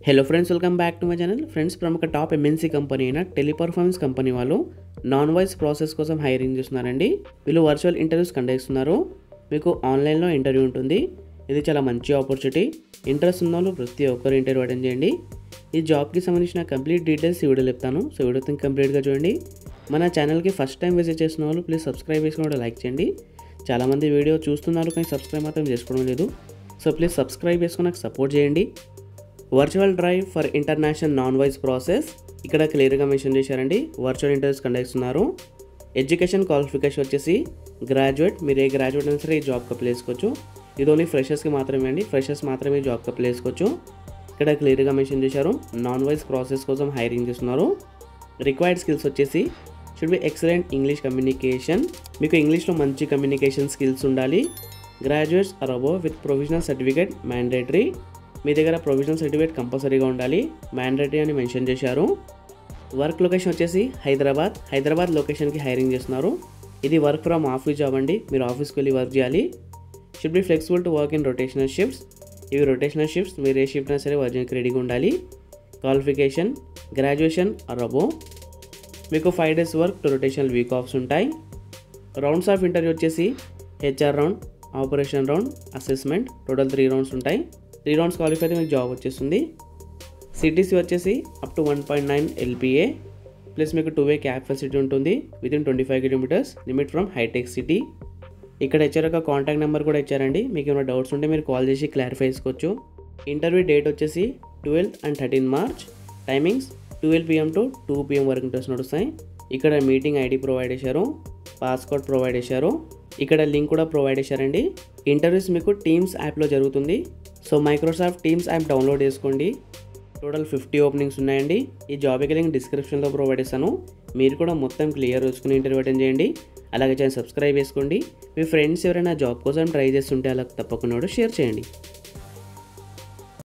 hello friends welcome back to my channel friends ప్రముఖ top MNC company అయిన Teleperformance company వాళ్ళు non voice process కోసం hiring చేస్తున్నారండి వీళ్ళు వర్చువల్ ఇంటర్వ్యూస్ కండక్ట్ చేస్తున్నారు మీకు ఆన్లైన్లో ఇంటర్వ్యూ ఉంటుంది ఇది చాలా మంచి ఆపర్చునిటీ ఇంట్రెస్ట్ ఉన్న వాళ్ళు ప్రతి ఒక్కరు ఇంటర్వ్యూ అటెండ్ చేయండి ఈ జాబ్కి సంబంధించిన కంప్లీట్ డీటెయిల్స్ ఈ వీడియో చెప్తాను సో వీడియో కంప్లీట్గా చూడండి మన ఛానల్కి ఫస్ట్ టైం విజిట్ చేసిన వాళ్ళు ప్లీజ్ సబ్స్క్రైబ్ చేసుకుని లైక్ చేయండి చాలామంది వీడియో చూస్తున్నారు కానీ సబ్స్క్రైబ్ మాత్రం చేసుకోవడం లేదు సో ప్లీజ్ సబ్స్క్రైబ్ చేసుకుని నాకు సపోర్ట్ చేయండి virtual drive for international non voice process ఇక్కడ క్లియర్గా మెన్షన్ చేశారండి వర్చువల్ ఇంటర్వ్యూస్ కండక్ట్ చేస్తున్నారు ఎడ్యుకేషన్ క్వాలిఫికేషన్ వచ్చేసి గ్రాడ్యుయేట్ మీరు ఏ గ్రాడ్యుయేట్ అయినా సరే ఈ జాబ్కి అప్లై చేసుకోవచ్చు ఇది ఓన్లీ ఫ్రెషర్స్కి మాత్రమే అండి ఫ్రెషర్స్ మాత్రమే ఈ జాబ్కి అప్లై చేసుకోవచ్చు ఇక్కడ క్లియర్గా మెన్షన్ చేశారు నాన్ వాయిస్ ప్రాసెస్ కోసం హైరింగ్ చేస్తున్నారు రిక్వైర్డ్ స్కిల్స్ వచ్చేసి should be excellent English communication మీకు ఇంగ్లీష్లో మంచి కమ్యూనికేషన్ స్కిల్స్ ఉండాలి graduates or above with provisional certificate mandatory మీ దగ్గర ప్రొవిజనల్ సర్టిఫికేట్ కంపల్సరీగా ఉండాలి మ్యాండేటరీ అని మెన్షన్ చేశారు వర్క్ లొకేషన్ వచ్చేసి హైదరాబాద్ హైదరాబాద్ లొకేషన్కి హైరింగ్ చేస్తున్నారు ఇది వర్క్ ఫ్రమ్ ఆఫీస్ జాబ్ అండి మీరు ఆఫీస్కి వెళ్ళి వర్క్ చేయాలి should be flexible to work in rotational shifts ఇవి రొటేషనల్ షిఫ్ట్స్ మీరు ఏ షిఫ్ట్ అయినా సరే వర్క్ చేయడానికి రెడీగా ఉండాలి క్వాలిఫికేషన్ గ్రాడ్యుయేషన్ ఆర్ అబో మీకు five days work rotational week offs ఉంటాయి రౌండ్స్ ఆఫ్ ఇంటర్వ్యూ వచ్చేసి HR round operation round assessment total three rounds ఉంటాయి త్రీ రౌండ్స్ క్వాలిఫై అయితే మీకు జాబ్ వచ్చేస్తుంది సిటీసీ వచ్చేసి up to one point nine LPA plus మీకు two way cab facility ఉంటుంది within twenty five kilometres limit from హైటెక్ సిటీ ఇక్కడ ఇచ్చారు ఒక కాంటాక్ట్ నెంబర్ కూడా ఇచ్చారండి మీకు ఏమైనా డౌట్స్ ఉంటే మీరు కాల్ చేసి క్లారిఫై చేసుకోవచ్చు ఇంటర్వ్యూ డేట్ వచ్చేసి twelfth and thirteen March timings twelve PM to two PM వరకు ఇంట్రెస్ట్ నడుస్తాయి ఇక్కడ మీటింగ్ ఐడి ప్రొవైడ్ చేశారు పాస్కోడ్ ప్రొవైడ్ చేశారు ఇక్కడ లింక్ కూడా ప్రొవైడ్ చేశారండి ఇంటర్వ్యూస్ మీకు టీమ్స్ యాప్లో జరుగుతుంది so Microsoft Teams app download చేసుకోండి టోటల్ ఫిఫ్టీ ఓపెనింగ్స్ ఉన్నాయండి ఈ జాబ్కి లింక్ డిస్క్రిప్షన్లో ప్రొవైడ్ చేస్తాను మీరు కూడా మొత్తం క్లియర్ వచ్చుకుని ఇంటర్వ్యూ అటెండ్ చేయండి అలాగే ఛానల్ సబ్స్క్రైబ్ చేసుకోండి మీ ఫ్రెండ్స్ ఎవరైనా జాబ్ కోసం ట్రై చేస్తుంటే అలా తప్పకుండా షేర్ చేయండి